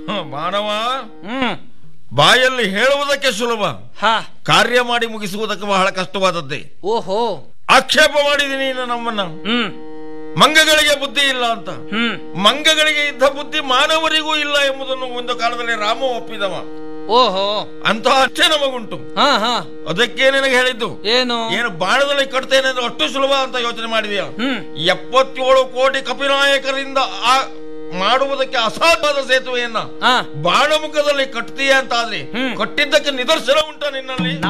ಹ, ಮಾನವ ಹ್ಮ್ ಬಾಯಲ್ಲಿ ಹೇಳುವುದಕ್ಕೆ ಸುಲಭ ಹಾ ಕಾರ್ಯ ಮಾಡಿ ಮುಗಿಸುವುದಕ್ಕೆ ಬಹಳ ಕಷ್ಟವಾದದ್ದೇ ಓಹೋ ಆಕ್ಷೇಪ ಮಾಡಿದೀನಿ ನೀನು ನಮ್ಮನ್ನ ಹ್ಮ್ ಮಂಗಗಳಿಗೆ ಬುದ್ಧಿ ಇಲ್ಲ ಅಂತ ಹ್ಮ್ ಮಂಗಗಳಿಗೆ ಇದ್ದ ಬುದ್ಧಿ ಮಾನವರಿಗೂ ಇಲ್ಲ ಎಂಬುದನ್ನು ಒಂದು ಕಾಲದಲ್ಲಿ ರಾಮ ಒಪ್ಪಿದವ ಓಹೋ ಅಂತಹ ಅಷ್ಟೇ ನಮಗುಂಟು ಹಾ ಹಾ ಅದಕ್ಕೆ ನಿನಗೆ ಹೇಳಿದ್ದು ಏನು ಏನು ಬಾಣದಲ್ಲಿ ಕಟ್ತೇನೆ ಅಂದ್ರೆ ಅಷ್ಟು ಸುಲಭ ಅಂತ ಯೋಚನೆ ಮಾಡಿದೆಯಾ ಹ್ಮ್ ಎಪ್ಪತ್ತೇಳು ಕೋಟಿ ಕಪಿನಾಯಕರಿಂದ ಆ ಮಾಡುವುದಕ್ಕೆ ಅಸಾಧ್ಯವಾದ ಸೇತುವೆಯನ್ನ ಹಾ ಬಾಣಮುಖದಲ್ಲಿ ಕಟ್ತೀಯ ಅಂತಾದ್ರೆ ಹ್ಮ್. ಕಟ್ಟಿದ್ದಕ್ಕೆ ನಿದರ್ಶನ ಉಂಟ ನಿನ್ನಲ್ಲಿ